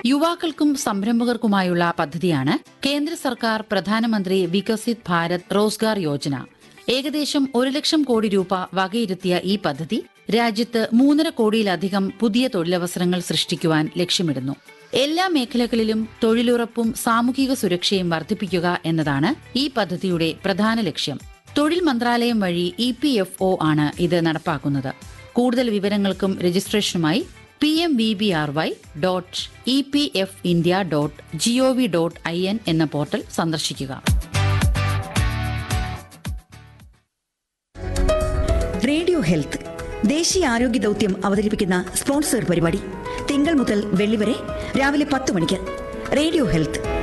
യുവാക്കൾക്കും സംരംഭകർക്കുമായുള്ള പദ്ധതിയാണ് കേന്ദ്ര സർക്കാർ പ്രധാനമന്ത്രി വികസിത് ഭാരത് റോസ്ഗാർ യോജന ഏകദേശം ഒരു ലക്ഷം കോടി രൂപ വകയിരുത്തിയ ഈ പദ്ധതി രാജ്യത്ത് മൂന്നര കോടിയിലധികം പുതിയ തൊഴിലവസരങ്ങൾ സൃഷ്ടിക്കുവാൻ ലക്ഷ്യമിടുന്നു എല്ലാ മേഖലകളിലും തൊഴിലുറപ്പും സാമൂഹിക സുരക്ഷയും വർദ്ധിപ്പിക്കുക എന്നതാണ് ഈ പദ്ധതിയുടെ പ്രധാന ലക്ഷ്യം തൊഴിൽ മന്ത്രാലയം വഴി ഇ പി എഫ് ഒ ആണ് ഇത് നടപ്പാക്കുന്നത് കൂടുതൽ വിവരങ്ങൾക്കും രജിസ്ട്രേഷനുമായി P M V B R Y dot E P F India dot gov dot I N എന്ന പോർട്ടൽ സന്ദർശിക്കുക റേഡിയോ ഹെൽത്ത് ദേശീയ ആരോഗ്യ ദൗത്യം അവതരിപ്പിക്കുന്ന സ്പോൺസർ പരിപാടി തിങ്കൾ മുതൽ വെള്ളി വരെ രാവിലെ പത്ത് മണിക്ക് റേഡിയോ ഹെൽത്ത്